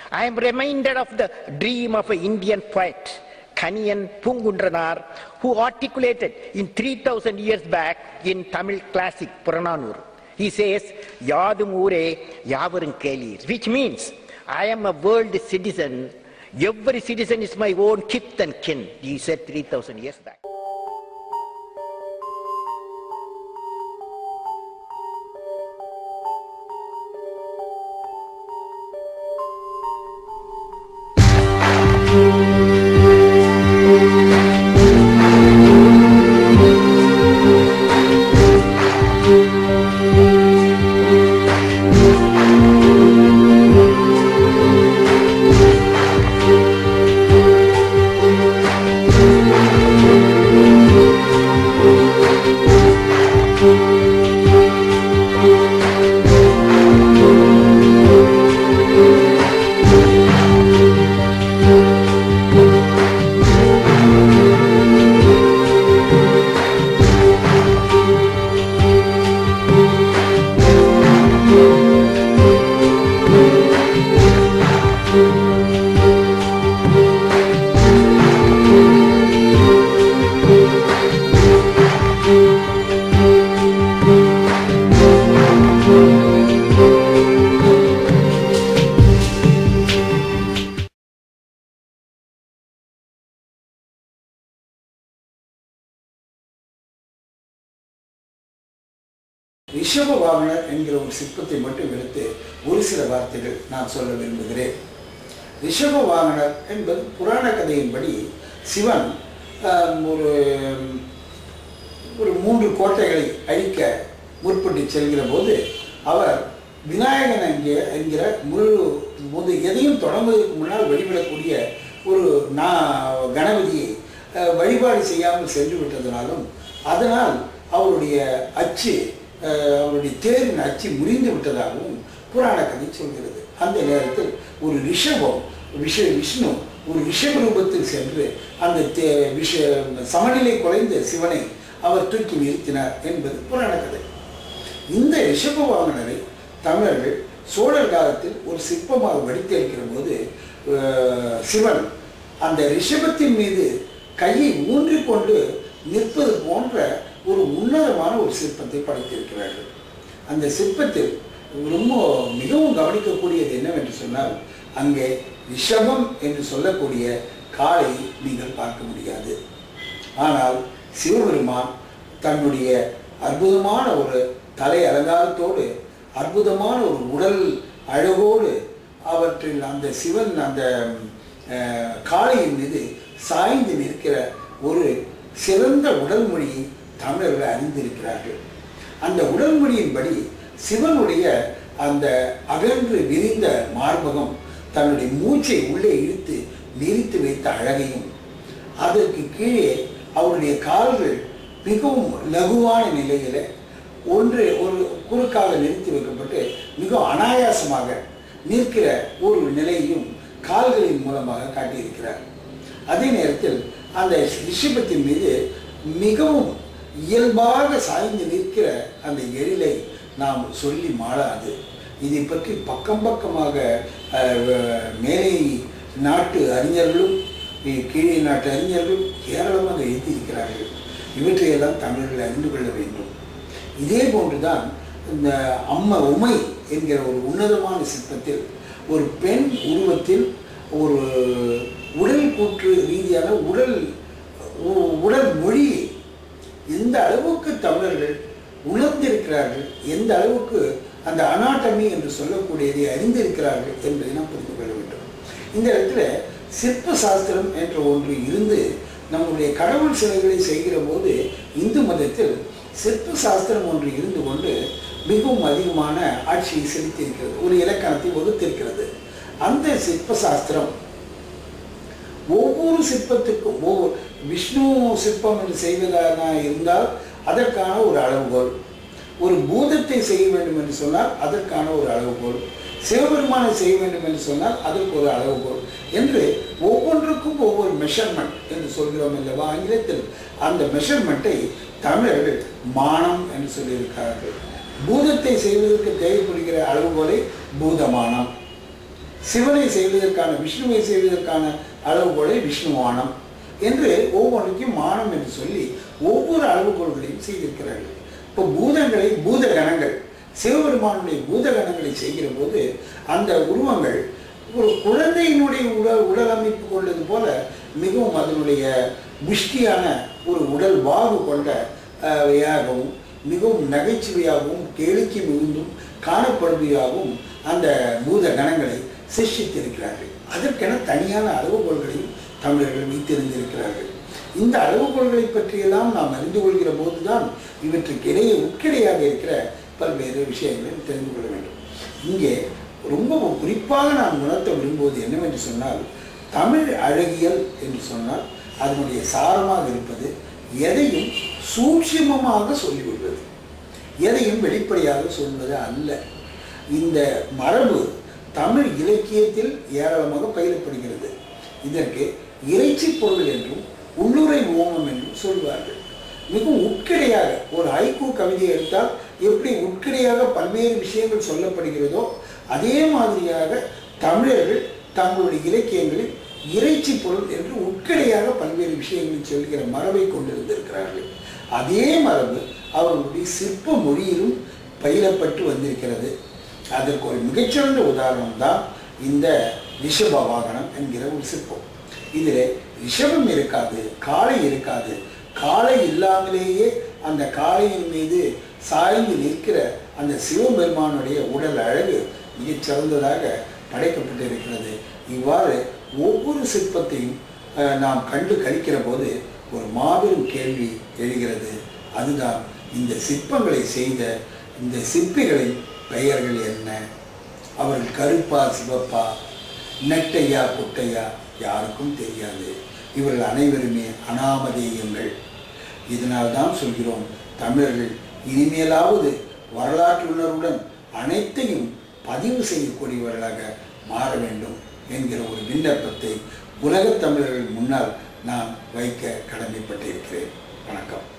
I am reminded of the dream of an Indian poet, Kaniyan Pungundranar, who articulated in 3000 years back in Tamil classic Purananur. He says, Yadum ure yavarum kelir, which means, I am a world citizen. Every citizen is my own kith and kin. He said 3000 years back. ரிஷப வாகனர் என்கிற ஒரு சிற்பத்தை மட்டும் எடுத்து ஒரு சில வார்த்தைகள் நான் சொல்ல விரும்புகிறேன் ரிஷப வாகனர் என்பது புராண கதையின்படி சிவன் ஆஹ், ஒரு ஒரு மூன்று கோட்டைகளை அழிக்க முற்பட்டு செல்கிற போது அவர் விநாயகன் என்கிற என்கிற முழு முது எதையும் தொடங்குவதற்கு முன்னால் வழிபடக்கூடிய ஒரு நா கணபதியை அஹ், வழிபாடு செய்யாமல் சென்று விட்டதனாலும் அதனால் அவருடைய அச்சு அஹ், அவருடைய தேரின் அச்சு முறிந்து விட்டதாகவும் புராண கதை சொல்கிறது அந்த நேரத்தில் ஒரு ரிஷபம் விஷ விஷ்ணு ஒரு ரிஷப ரூபத்தில் சென்று அந்த தே விஷ சமநிலை குலைந்த சிவனை அவர் தூக்கி நிறுத்தினார் என்பது புராண கதை இந்த ரிஷப வாகனரை தமிழர்கள் சோழர் காலத்தில் ஒரு சிற்பமாக வடித்தெடுக்கிற போது அஹ், சிவன் அந்த ரிஷபத்தின் மீது கையை ஊன்றிக் கொண்டு நிற்பது போன்ற ஒரு உன்னதமான ஒரு சிற்பத்தை படைத்திருக்கிறார்கள் அந்த சிற்பத்தில் ரொம்ப மிகவும் கவனிக்கக்கூடியது என்னவென்று சொன்னால் அங்கே ரிஷபம் என்று சொல்லக்கூடிய காலை நீங்கள் பார்க்க முடியாது ஆனால் சிவபெருமான் தன்னுடைய அற்புதமான ஒரு தலை அலங்காரத்தோடு அற்புதமான ஒரு உடல் அழகோடு அவற்றில் அந்த சிவன் அந்த அஹ், காளையின் மீது சாய்ந்து நிற்கிற ஒரு சிறந்த உடல் மொழியை தமிழர்கள் அறிந்திருக்கிறார்கள் அந்த உடல் மொழியின்படி சிவனுடைய அந்த அகன்று விரிந்த மார்பகம் தன்னுடைய மூச்சை உள்ளே இழுத்து நிறுத்தி வைத்த அழகையும் அதற்கு கீழே அவருடைய கால்கள் மிகவும் லகுவான நிலையில ஒன்று ஒரு குறுக்காக நிறுத்தி வைக்கப்பட்டு மிகவும் அனாயாசமாக நிற்கிற ஒரு நிலையையும் கால்களின் மூலமாக காட்டியிருக்கிறார் அதே நேரத்தில் அந்த ரிஷபத்தின் மீது மிகவும் இயல்பாக சாய்ந்து நிற்கிற அந்த எழிலை நாம் சொல்லி மாளாது இதை பற்றி பக்கம் பக்கமாக அஹ், வ- மேலை நாட்டு அறிஞர்களும் இ- கீழே நாட்டு அறிஞர்களும் ஏராளமாக எழுதியிருக்கிறார்கள் இவற்றையெல்லாம் தமிழர்கள் அறிந்து கொள்ள வேண்டும் இதே போன்றுதான் இந்த அம்மா உமை என்கிற ஒரு உன்னதமான சிற்பத்தில் ஒரு பெண் உருவத்தில் ஒரு உடல் கூற்று ரீதியான உடல் உ- உடல் மொழியை எந்த அளவுக்கு தமிழர்கள் உணர்ந்திருக்கிறார்கள் எந்த அளவுக்கு அந்த அனாட்டமி என்று சொல்லக்கூடியதை அறிந்திருக்கிறார்கள் என்பதை நாம் புரிந்து கொள்ள வேண்டும் இந்த இடத்துல சிற்ப சாஸ்திரம் என்ற ஒன்று இருந்து நம்முடைய கடவுள் சிலைகளை செய்கிற போது இந்து மதத்தில் சிற்ப சாஸ்திரம் ஒன்று இருந்து கொண்டு மிகவும் அதிகமான ஆட்சியை செலுத்தியிருக்கிறது ஒரு இலக்கணத்தை வகுத்திருக்கிறது அந்த சிற்ப சாஸ்திரம் ஒவ்வொரு சிற்பத்துக்கும் ஒவ்வொரு விஷ்ணு சிற்பம் என்று செய்வதாக இருந்தால் அதற்கான ஒரு அளவுகோல் ஒரு பூதத்தை செய்ய வேண்டும் என்று சொன்னால் அதற்கான ஒரு அளவுகோல் சிவபெருமானை செய்ய வேண்டும் என்று சொன்னால் அதற்கு ஒரு அளவுகோல் என்று ஒவ்வொன்றுக்கும் ஒவ்வொரு மெஷர்மெண்ட் என்று சொல்கிறோம் அல்லவா ஆங்கிலத்தில் அந்த மெஷர்மெண்ட்டை தமிழர்கள் மானம் என்று சொல்லியிருக்கிறார்கள் பூதத்தை செய்வதற்கு தேவைப்படுகிற அளவுகோலை பூதமானம் சிவனை செய்வதற்கான விஷ்ணுவை செய்வதற்கான அளவுகோலை விஷ்ணுவானம் என்று ஒவ்வொன்றுக்கும் மானம் என்று சொல்லி ஒவ்வொரு அளவுகோல்களையும் செய்திருக்கிறார்கள் இப்போ பூதங்களை பூத கணங்கள் சிவபெருமானுடைய பூத கணங்களை செய்கிற போது அந்த உருவங்கள் ஒரு குழந்தையினுடைய உடல் உடல் அமைப்பு கொண்டது போல மிகவும் அதனுடைய புஷ்டியான ஒரு உடல் வாகு கொண்ட அஹ், வையாகவும் மிகவும் நகைச்சுவையாகவும் கேளிக்கை மிகுந்தும் காணப்படுவையாகவும் அந்த பூத கணங்களை சிருஷ்டித்திருக்கிறார்கள் அதற்கென தனியான அளவுகோல்களையும் தமிழர்கள் வைத்திருந்திருக்கிறார்கள் இந்த அளவுகோல்களை பற்றியெல்லாம் நாம் அறிந்து கொள்கிற போதுதான் இவற்றுக்கு இடையே உட்கிடையாக இருக்கிற பல்வேறு விஷயங்களை தெரிந்து கொள்ள வேண்டும் இங்கே ரொம்ப குறிப்பாக நான் உணர்த்த விரும்புவது என்னவென்று சொன்னால் தமிழ் அழகியல் என்று சொன்னால் அதனுடைய சாரமாக இருப்பது எதையும் சூட்சுமமாக சொல்லிவிடுவது எதையும் வெளிப்படையாக சொல்வது அல்ல இந்த மரபு தமிழ் இலக்கியத்தில் ஏராளமாக பயிரப்படுகிறது இதற்கு இறைச்சி பொருள் என்றும் உள்ளுரை ஓமம் என்றும் சொல்வார்கள் மிகவும் உட்கிடையாக ஒரு ஐக்கூ கவிதை எடுத்தால் எப்படி உட்கிடையாக பல்வேறு விஷயங்கள் சொல்லப்படுகிறதோ அதே மாதிரியாக தமிழர்கள் தங்களுடைய இலக்கியங்களில் இறைச்சி பொருள் என்று உட்கிடையாக பல்வேறு விஷயங்களை சொல்கிற மரபை கொண்டிருந்திருக்கிறார்கள் அதே மரபு அவர்களுடைய சிற்ப மொழியிலும் பயிலப்பட்டு வந்திருக்கிறது அதற்கு ஒரு மிகச்சிறந்த உதாரணம் தான் இந்த ரிஷப வாகனம் என்கிற ஒரு சிற்பம் இதில் ரிஷபம் இருக்காது காளை இருக்காது காளை இல்லாமலேயே அந்த காளையின் மீது சாய்ந்து நிற்கிற அந்த சிவபெருமானுடைய உடல் அழகு மிகச் சிறந்ததாக படைக்கப்பட்டிருக்கிறது இவ்வாறு ஒவ்வொரு சிற்பத்தையும் அஹ், நாம் கண்டு கழிக்கிற போது ஒரு மாபெரும் கேள்வி எழுகிறது அதுதான் இந்த சிற்பங்களை செய்த இந்த சிற்பிகளின் பெயர்கள் என்ன அவர்கள் கருப்பா சிவப்பா நெட்டையா குட்டையா யாருக்கும் தெரியாது இவர்கள் அனைவருமே அனாமதேயங்கள் இதனால் தான் சொல்கிறோம் தமிழர்கள் இனிமேலாவது வரலாற்று உணர்வுடன் அனைத்தையும் பதிவு செய்யக்கூடியவர்களாக மாற வேண்டும் என்கிற ஒரு விண்ணப்பத்தை உலகத் தமிழர்கள் முன்னால் நான் வைக்க கடமைப்பட்டிருக்கிறேன் வணக்கம்